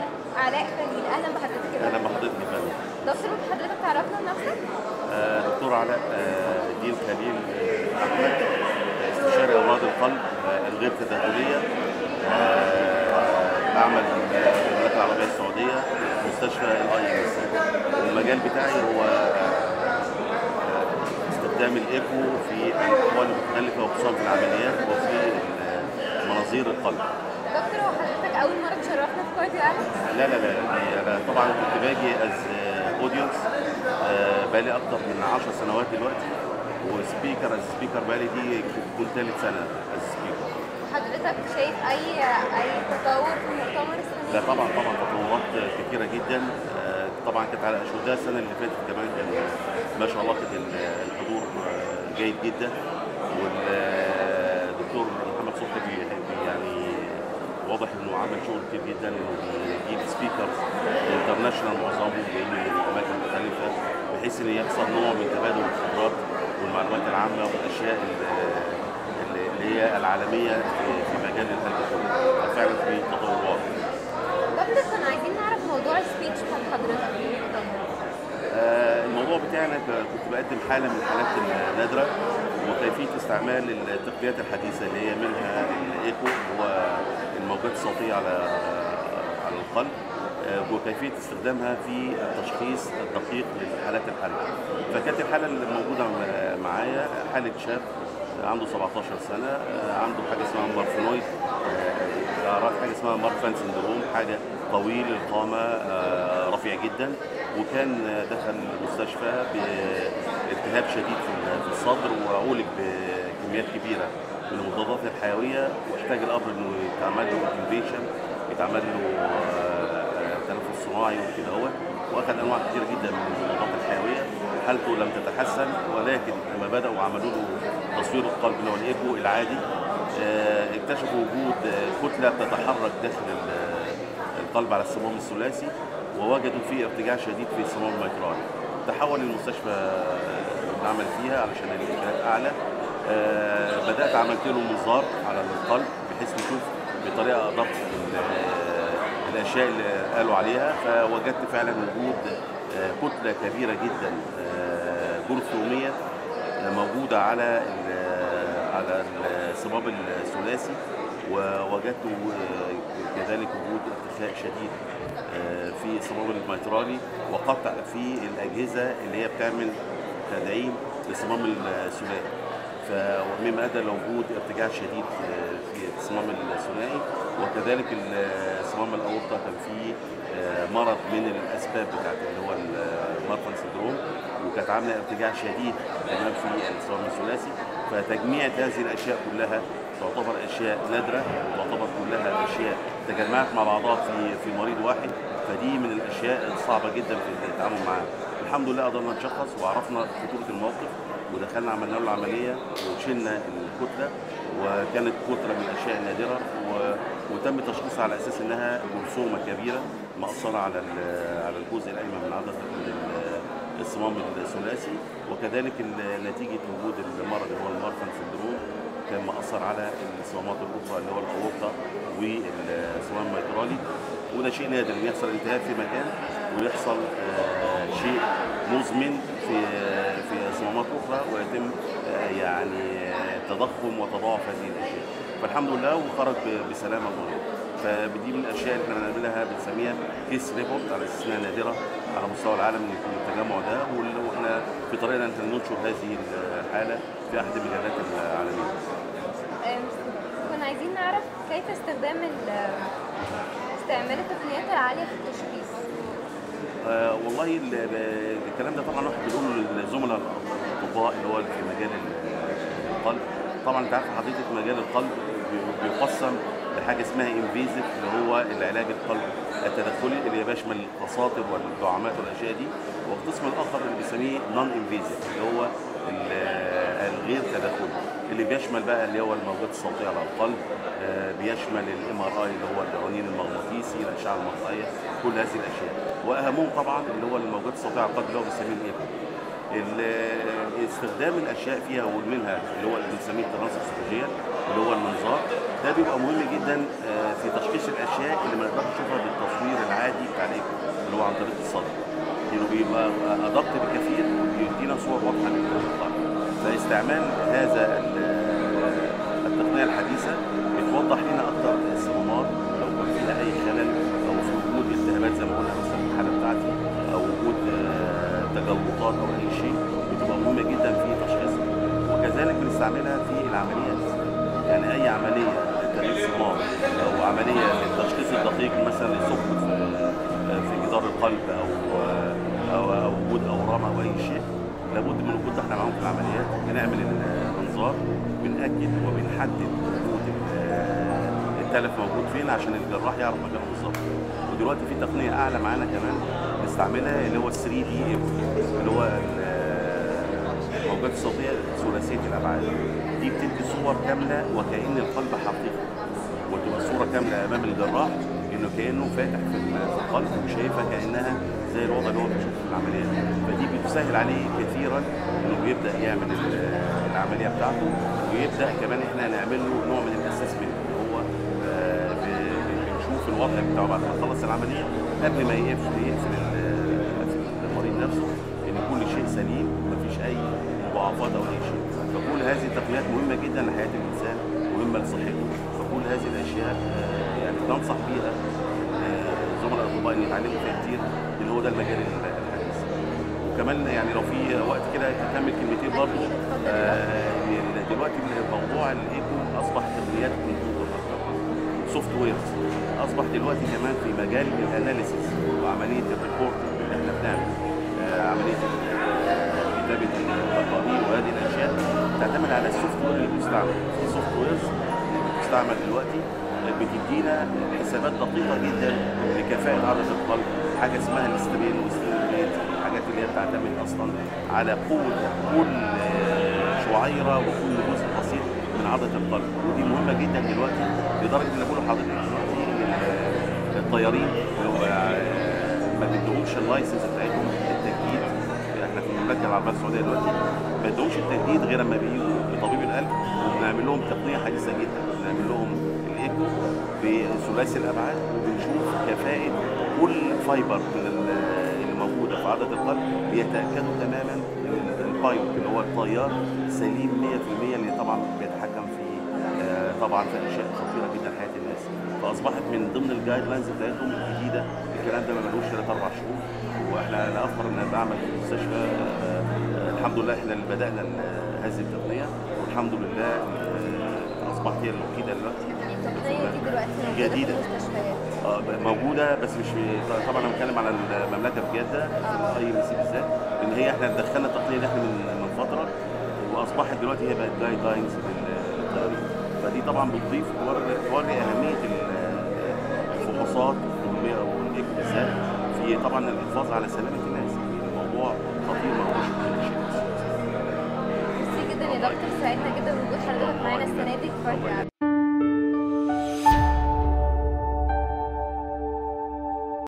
علاء خليل اهلا بحضرتك يا اهلا دكتور. بحضرتك يا فندم دكتور ممكن حضرتك تعرفنا بنفسك آه، دكتور علاء آه، دين خليل آه، احمد آه، استشاري امراض القلب آه، الغير تداخليه آه، اعمل في المملكه العربيه السعوديه مستشفى الاي ام اس المجال بتاعي هو آه، استخدام الايكو في الاحوال المختلفه وخصوصا في العمليات وفي ال- مناظير القلب دكتور هو حضرتك اول مره تشرفنا في كارديو اليكس لا لا لا دي انا طبعا كنت باجي از اودينس بقالي اكتر من 10 سنوات دلوقتي وسبيكر از سبيكر بقالي دي كنت ثالث سنه از سبيكر حضرتك شايف اي اي تطور في المؤتمر السنه لا دي؟ طبعا طبعا تطورات كثيره جدا آه، طبعا كانت على اشهدها السنه اللي فاتت كمان كان ما شاء الله كان ال- الحضور آه، جيد جدا والدكتور محمد صبحي بي- بي- يعني واضح انه عمل شغل كتير جدا انه بيجيب سبيكرز انترناشونال معظمهم جايين من اماكن مختلفه بحيث ان يحصل نوع من تبادل الخبرات والمعلومات العامه والاشياء اللي اللي هي العالميه في في مجال القلب كله ففعلا في تطورات دكتور كنا عايزين نعرف موضوع السبيتش بتاع حضرتك في المؤتمر آه، الموضوع بتاعي انا ك- كنت بقدم حاله من الحالات النادره وكيفيه استعمال التقنيات الحديثه اللي هي منها الايكو هو الموجات الصوتيه على على القلب آه، وكيفيه استخدامها في التشخيص الدقيق لحالات القلب فكانت الحاله اللي موجوده م- معايا حاله شاب عنده 17 سنه آه، عنده حاجه اسمها مارفينويد آه، اعراض حاجه اسمها مارفان سندروم حاجه طويل القامه آه، رفيع جدا وكان آه، دخل المستشفى بالتهاب شديد في في الصدر وعولج بكميات كبيره من المضادات الحيويه واحتاج الامر انه يتعمل له انتوبيشن يتعمل له آه، آه، تنفس صناعي وكده هو واخذ انواع كثيره جدا من المضادات الحيويه حالته لم تتحسن ولكن لما بداوا عملوا له تصوير القلب اللي هو الايكو العادي آه، اكتشفوا وجود آه، كتله بتتحرك داخل ال- القلب على الصمام الثلاثي ووجدوا فيه ارتجاع شديد في الصمام الميترالي تحول المستشفى اللي عمل فيها علشان الامكانيات اعلى آه، بدات عملت له منظار على القلب بحيث نشوف بطريقه ادق ال- الاشياء اللي قالوا عليها فوجدت فعلا وجود آه، كتله كبيره جدا آه، جرثوميه آه، موجوده على ال- على الصمام الثلاثي ووجدت آه، كذلك وجود ارتخاء شديد آه، في الصمام الميترالي وقطع في الاجهزه اللي هي بتعمل تدعيم للصمام الثنائي فمما ادى لوجود ارتجاع شديد آه، في الصمام الثنائي وكذلك ال- صمام الاورطه كان فيه آه، مرض من الاسباب بتاعت اللي هو المارفان سندروم وكانت عامله ارتجاع شديد كمان في الصمام الثلاثي فتجميع هذه الاشياء كلها تعتبر اشياء نادره وتعتبر كلها اشياء تجمعت مع بعضها في في مريض واحد فدي من الاشياء الصعبه جدا في التعامل معاها الحمد لله قدرنا نشخص وعرفنا خطوره الموقف ودخلنا عملنا له العمليه وشلنا الكتله وكانت كتله من الاشياء النادره و... وتم تشخيصها على اساس انها جرثومه كبيره مأثره على ال- على الجزء الايمن من عضله ال- الصمام الثلاثي وكذلك ال- نتيجه وجود المرض اللي هو المارفان سندروم كان مأثر على الصمامات الاخرى اللي هو الاورطه والصمام الميترالي وده شيء نادر ان يحصل التهاب في مكان ويحصل آه، شيء مزمن في في صمامات اخرى ويتم آه، يعني آه، تضخم وتضاعف هذه الاشياء فالحمد لله وخرج ب- بسلامه المريض فدي من الاشياء اللي احنا بنعملها بنسميها كيس ريبورت على اساس انها نادره على مستوى العالم ان يكون التجمع ده وال- واحنا في طريقنا ان احنا ننشر هذه الحاله في احد المجلات العالميه. آم، كنا عايزين نعرف كيف استخدام ال- استعمال التقنيات العاليه في التشخيص آه والله ال- ب- الكلام ده طبعا واحد بيقوله للزملاء الاطباء اللي هو في مجال ال- القلب طبعا انت عارف حضرتك مجال القلب بي- بيقسم لحاجه اسمها انفيزيف اللي هو العلاج القلب التدخلي اللي بيشمل القساطر والدعامات والاشياء دي والقسم الاخر اللي بيسميه نون انفيزيف اللي هو ال- الغير تدخلي اللي بيشمل بقى اللي هو الموجات الصوتيه على القلب آه، بيشمل الام ار اي اللي هو الرنين المغناطيسي الاشعه المقطعيه كل هذه الاشياء واهمهم طبعا اللي هو الموجات الصوتيه على القلب اللي هو بنسميه الايكو ال- استخدام الاشياء فيها ومنها اللي هو اللي بنسميه الترانسكسولوجيا اللي هو المنظار ده بيبقى مهم جدا آه، في تشخيص الاشياء اللي ما نقدرش نشوفها بالتصوير العادي طريقه الصدر انه بيبقى ادق بكثير وبيدينا صور واضحه للقلب فاستعمال هذا ال- التقنيه الحديثه بتوضح لنا اكتر الصمامات لو كان فيها اي خلل او في وجود التهابات زي ما قلنا مثلا في الحاله بتاعتي او وجود آه، تجلطات او اي شيء بتبقى مهمه جدا في تشخيصها وكذلك بنستعملها في العمليات يعني اي عمليه لتغيير صمام او عمليه للتشخيص الدقيق مثلا لثقب في في جدار القلب او او أو وجود اورام او اي شيء لابد من وجود احنا معاهم في العمليات بنعمل المنظار بنأكد وبنحدد وجود ال- التلف موجود فين عشان الجراح يعرف مكانه بالظبط ودلوقتي في تقنيه اعلى معانا كمان بنستعملها اللي هو 3 دي اللي هو ال- الموجات الصوتيه ثلاثيه الابعاد دي بتدي صور كامله وكأن القلب حقيقي وتبقى الصوره كامله امام الجراح انه كانه فاتح في القلب وشايفها كانها زي الوضع اللي هو بيشوفه في العمليات فدي بتسهل عليه كثيرا انه بيبدا يعمل ال- العمليه بتاعته ويبدا كمان احنا نعمل له نوع من الاسسمنت اللي هو آه، ب- بنشوف الوضع بتاعه بعد ما يخلص العمليه قبل ما يقفل يقفل ال- المريض نفسه ان كل شيء سليم مفيش اي مضاعفات او اي شيء فكل هذه التقنيات مهمه جدا لحياه الانسان مهمه لصحته فكل هذه الاشياء آه، يعني بننصح بيها آه، زملاء الاطباء ان يتعلموا فيها كتير لان هو ده المجال الحديث وكمان يعني لو في وقت كده اكمل كلمتين برضه أكيد، اتفضل. آه، إن دلوقتي موضوع الايكو اصبح تقنيات كمبيوتر اكتر سوفت ويرز اصبح دلوقتي كمان في مجال الاناليسيس وعمليه الريبورت اللي احنا بنعمل آه، عمليه ال- كتابه التقارير وهذه الاشياء تعتمد على السوفت وير اللي بيستعمل في سوفت ويرز بتستعمل دلوقتي بتدينا حسابات دقيقه جدا لكفاءه عضله القلب حاجه اسمها الاستبين والاستبين الحاجات اللي هي بتعتمد اصلا على قوه كل آه، شعيره وكل جزء بسيط من عضله القلب ودي مهمه جدا دلوقتي لدرجه ان بقول لحضرتك دلوقتي ان ال- الطيارين اللي هو آه، ما بيدوهمش اللايسنس بتاعتهم التجديد احنا في المملكه العربيه السعوديه دلوقتي ما بيدوهمش التجديد غير لما بيجوا لطبيب القلب وبنعمل لهم تقنيه حديثه جدا بنعمل لهم الايكو بثلاثي الابعاد وبنشوف كفاءه كل فايبر من ال- اللي موجوده في عضله القلب بيتاكدوا تماما ان البايلوت اللي هو الطيار سليم 100% اللي طبعا بيتحكم في آه، طبعا في اشياء خطيره جدا حياه الناس فاصبحت من ضمن الجايد لاينز بتاعتهم الجديده الكلام ده ما ملوش ثلاث اربع شهور واحنا لا افخر ان بعمل في المستشفى آه، آه، الحمد لله احنا اللي بدانا ال- هذه التقنيه والحمد لله آه، اصبحت هي الوحيده دلوقتي يعني التقنيه دي دلوقتي موجوده جديدة. في المستشفيات آه، موجوده بس مش في- طبعا انا بتكلم على المملكه في جده في الاي ام سي بالذات ان هي احنا دخلنا التقنيه دي احنا من من فتره واصبحت دلوقتي هي بقت جايد لاينز للطيارين فدي طبعا بتضيف توري- توري اهميه ال- الفحوصات الطبيه والايكو بالذات في طبعا الحفاظ على سلامه الناس الموضوع خطير ما هوش كل شيء ميرسي جدا يا دكتور سعدنا جدا بوجود حضرتك معانا السنه دي في فرق